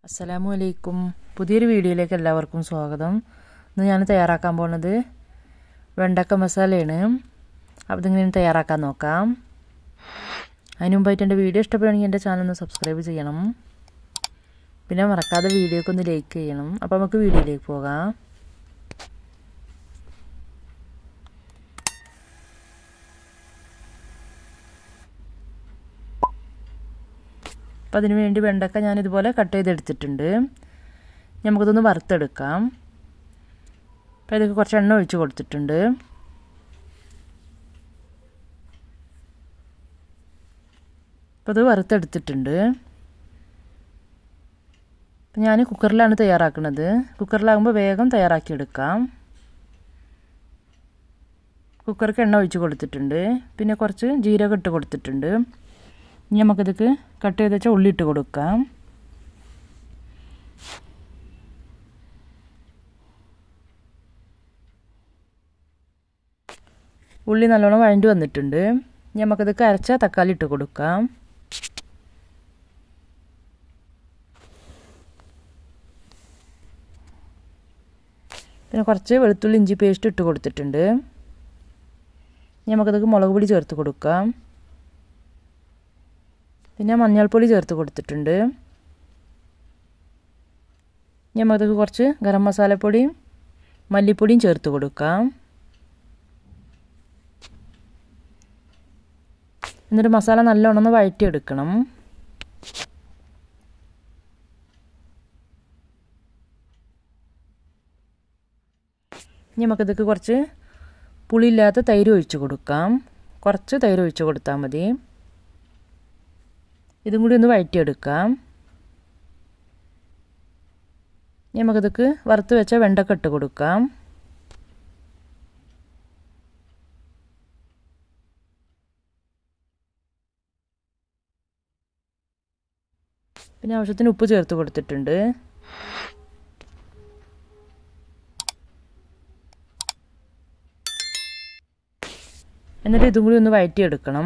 അസ്സലാമു അലൈക്കും പുതിയൊരു വീഡിയോയിലേക്ക് എല്ലാവർക്കും സ്വാഗതം ഇന്ന് ഞാൻ തയ്യാറാക്കാൻ പോകുന്നത് വെണ്ടക്ക മസാലയാണ് അപ്പോൾ ഇതിങ്ങനെ തയ്യാറാക്കാൻ നോക്കാം അതിന് മുമ്പായിട്ട് എൻ്റെ വീഡിയോ ഇഷ്ടപ്പെടുകയാണെങ്കിൽ എൻ്റെ ചാനൽ ഒന്ന് സബ്സ്ക്രൈബ് ചെയ്യണം പിന്നെ മറക്കാതെ വീഡിയോക്ക് ഒന്ന് ലൈക്ക് ചെയ്യണം അപ്പോൾ നമുക്ക് വീഡിയോയിലേക്ക് പോകാം അപ്പോൾ അതിന് വേണ്ടി വെണ്ടക്ക ഞാനിതുപോലെ കട്ട് ചെയ്തെടുത്തിട്ടുണ്ട് നമുക്കിതൊന്ന് വറുത്തെടുക്കാം അപ്പോൾ ഇതൊക്കെ കുറച്ച് എണ്ണ ഒഴിച്ച് കൊടുത്തിട്ടുണ്ട് അപ്പോൾ ഇത് വറുത്തെടുത്തിട്ടുണ്ട് അപ്പം ഞാൻ കുക്കറിലാണ് തയ്യാറാക്കുന്നത് കുക്കറിലാകുമ്പോൾ വേഗം തയ്യാറാക്കിയെടുക്കാം കുക്കർക്ക് എണ്ണ ഒഴിച്ച് കൊടുത്തിട്ടുണ്ട് പിന്നെ കുറച്ച് ജീരകം ഇട്ട് കൊടുത്തിട്ടുണ്ട് ഇനി നമുക്കിതൊക്കെ കട്ട് ചെയ്ത് വെച്ചാൽ ഉള്ളി ഇട്ട് കൊടുക്കാം ഉള്ളി നല്ലോണം വഴണ്ടി വന്നിട്ടുണ്ട് ഇനി നമുക്കിതൊക്കെ അരച്ച തക്കാളി ഇട്ട് കൊടുക്കാം പിന്നെ കുറച്ച് വെളുത്തുള്ളി ഇഞ്ചി പേസ്റ്റ് ഇട്ട് കൊടുത്തിട്ടുണ്ട് ഇനി നമുക്കിതൊക്കെ മുളക് പൊടി ചേർത്ത് കൊടുക്കാം പിന്നെ മഞ്ഞൾപ്പൊടി ചേർത്ത് കൊടുത്തിട്ടുണ്ട് ഇനി നമുക്കിതൊക്കെ കുറച്ച് ഗരം മസാലപ്പൊടിയും മല്ലിപ്പൊടിയും ചേർത്ത് കൊടുക്കാം എന്നിട്ട് മസാല നല്ലോണം ഒന്ന് വഴറ്റിയെടുക്കണം ഇനി നമുക്കിതൊക്കെ കുറച്ച് പുളിയില്ലാത്ത തൈര് ഒഴിച്ച് കൊടുക്കാം കുറച്ച് തൈര് ഒഴിച്ച് കൊടുത്താൽ മതി ഇതും കൂടി ഒന്ന് വഴറ്റിയെടുക്കാം ഇനി നമുക്കിതൊക്കെ വറുത്ത് വെച്ച വെണ്ടക്ക ഇട്ട് കൊടുക്കാം പിന്നെ ആവശ്യത്തിന് ഉപ്പ് ചേർത്ത് കൊടുത്തിട്ടുണ്ട് എന്നിട്ട് ഇതും കൂടി ഒന്ന് വഴറ്റിയെടുക്കണം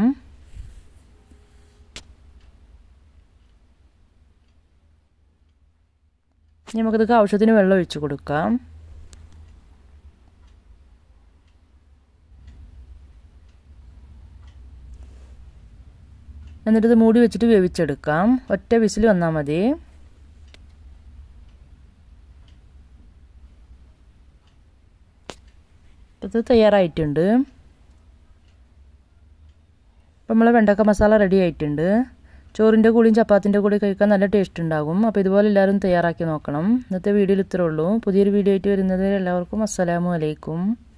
നമുക്കിതൊക്കെ ആവശ്യത്തിന് വെള്ളം ഒഴിച്ചു കൊടുക്കാം എന്നിട്ട് ഇത് മൂടി വെച്ചിട്ട് വേവിച്ചെടുക്കാം ഒറ്റ വിസിൽ വന്നാൽ മതി ഇത് തയ്യാറായിട്ടുണ്ട് ഇപ്പം നമ്മളെ വെണ്ടക്ക മസാല റെഡി ആയിട്ടുണ്ട് ചോറിൻ്റെ കൂടെയും ചപ്പാത്തിൻ്റെ കൂടെ കഴിക്കാൻ നല്ല ടേസ്റ്റ് ഉണ്ടാകും അപ്പോൾ ഇതുപോലെ എല്ലാവരും തയ്യാറാക്കി നോക്കണം ഇന്നത്തെ വീഡിയോയിൽ ഇത്രേ ഉള്ളൂ പുതിയൊരു വീഡിയോ ആയിട്ട് വരുന്നത് എല്ലാവർക്കും അസ്സലാമു അലൈക്കും